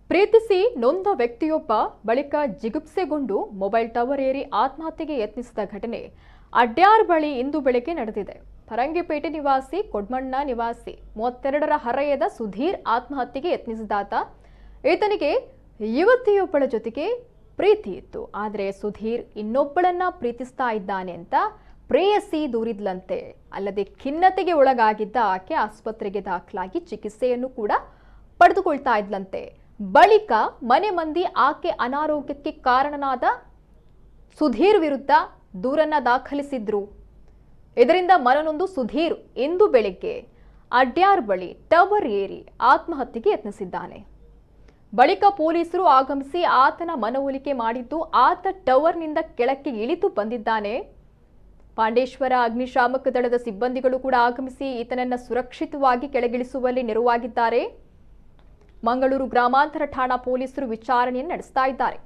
ಪ್ರೀತಿಸಿ ನೊಂದ ವ್ಯಕ್ತಿಯೊಬ್ಬ ಬಳಿಕ ಜಿಗುಪ್ಸೆಗೊಂಡು ಮೊಬೈಲ್ ಟವರ್ ಏರಿ ಆತ್ಮಹತ್ಯೆಗೆ ಯತ್ನಿಸಿದ ಘಟನೆ ಅಡ್ಯಾರ್ ಬಳಿ ಇಂದು ಬೆಳಗ್ಗೆ ನಡೆದಿದೆ ಫರಂಗಿಪೇಟೆ ನಿವಾಸಿ ಕೊಡ್ಮಣ್ಣ ನಿವಾಸಿ ಮೂವತ್ತೆರಡರ ಹರೆಯದ ಸುಧೀರ್ ಆತ್ಮಹತ್ಯೆಗೆ ಯತ್ನಿಸಿದಾತ ಈತನಿಗೆ ಯುವತಿಯೊಬ್ಬಳ ಜೊತೆಗೆ ಪ್ರೀತಿ ಇತ್ತು ಆದರೆ ಸುಧೀರ್ ಇನ್ನೊಬ್ಬಳನ್ನ ಪ್ರೀತಿಸ್ತಾ ಇದ್ದಾನೆ ಅಂತ ಪ್ರೇಯಸಿ ದೂರಿದ್ಲಂತೆ ಅಲ್ಲದೆ ಖಿನ್ನತೆಗೆ ಒಳಗಾಗಿದ್ದ ಆಕೆ ಆಸ್ಪತ್ರೆಗೆ ದಾಖಲಾಗಿ ಚಿಕಿತ್ಸೆಯನ್ನು ಕೂಡ ಪಡೆದುಕೊಳ್ತಾ ಇದ್ಲಂತೆ ಬಳಿಕ ಮನೆ ಮಂದಿ ಆಕೆ ಅನಾರೋಗ್ಯಕ್ಕೆ ಕಾರಣನಾದ ಸುಧೀರ್ ವಿರುದ್ಧ ದೂರನ್ನ ದಾಖಲಿಸಿದ್ರು ಇದರಿಂದ ಮನನೊಂದು ಸುಧೀರ್ ಇಂದು ಬೆಳಿಗ್ಗೆ ಅಡ್ಯಾರ್ ಬಳಿ ಟವರ್ ಏರಿ ಆತ್ಮಹತ್ಯೆಗೆ ಯತ್ನಿಸಿದ್ದಾನೆ ಬಳಿಕ ಪೊಲೀಸರು ಆಗಮಿಸಿ ಆತನ ಮನವೊಲಿಕೆ ಮಾಡಿದ್ದು ಆತ ಟವರ್ನಿಂದ ಕೆಳಕ್ಕೆ ಇಳಿದು ಬಂದಿದ್ದಾನೆ ಪಾಂಡೇಶ್ವರ ಅಗ್ನಿಶಾಮಕ ದಳದ ಸಿಬ್ಬಂದಿಗಳು ಕೂಡ ಆಗಮಿಸಿ ಈತನನ್ನ ಸುರಕ್ಷಿತವಾಗಿ ಕೆಳಗಿಳಿಸುವಲ್ಲಿ ನೆರವಾಗಿದ್ದಾರೆ ಮಂಗಳೂರು ಗ್ರಾಮಾಂತರ ಠಾಣಾ ಪೊಲೀಸರು ವಿಚಾರಣೆಯನ್ನು ನಡೆಸ್ತಾ ಇದ್ದಾರೆ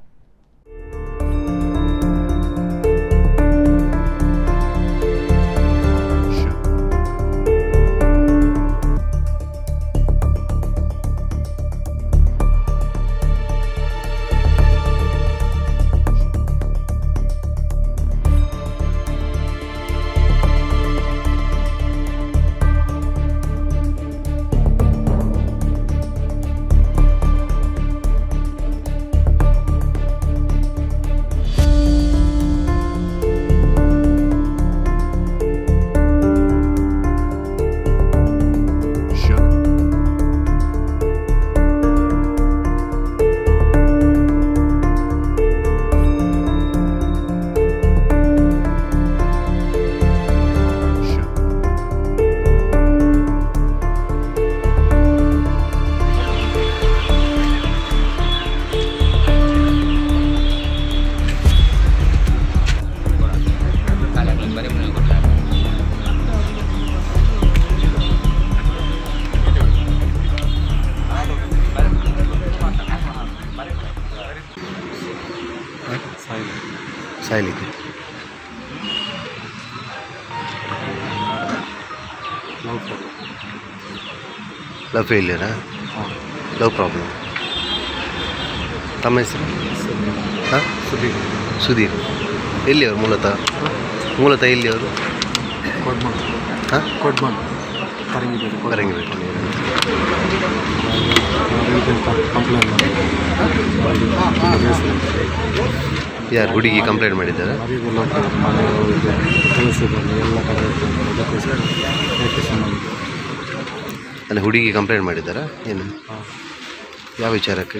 ಸಾಯ್ಲಿಕ್ಕೆ ಲವ್ ಫೇಲಿಯರಾ ಲವ್ ಪ್ರಾಬ್ಲಮ್ ತಮ್ಮ ಹೆಸರು ಹಾಂ ಸುದೀಪ್ ಸುಧೀರ್ ಎಲ್ಲಿಯವರು ಮೂಲತಃ ಮೂಲತಃ ಎಲ್ಲಿಯವರು ಕೊಡ್ಮಣ್ ಹಾಂ ಕೊಡ್ಮಣ್ ಪರಂಗಿಬೇಡಿ ಬರಂಗಿಬೇಕು ಕಂಪ್ಲೇಂಟ್ ಯಾರು ಹುಡುಗಿ ಕಂಪ್ಲೇಂಟ್ ಮಾಡಿದ್ದಾರೆ ಮರಿಗೆಲ್ಲ ಮನೆ ಹೋಗಿದೆ ಕೆಲಸದಲ್ಲಿ ಎಲ್ಲ ಕಡೆ ಇರ್ತದೆ. ಅದಕ್ಕೋಸ್ಕರ ಯಾಕೆ ಸುಮ್ಮನೆ ಅಲ್ಲಿ ಹುಡುಗಿ ಕಂಪ್ಲೇಂಟ್ ಮಾಡಿದ್ದಾರಾ ಏನು ಹಾಂ ಯಾವ ವಿಚಾರಕ್ಕೆ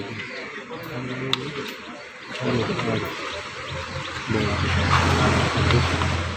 ಹಾಗೆ. ಬೇಡ.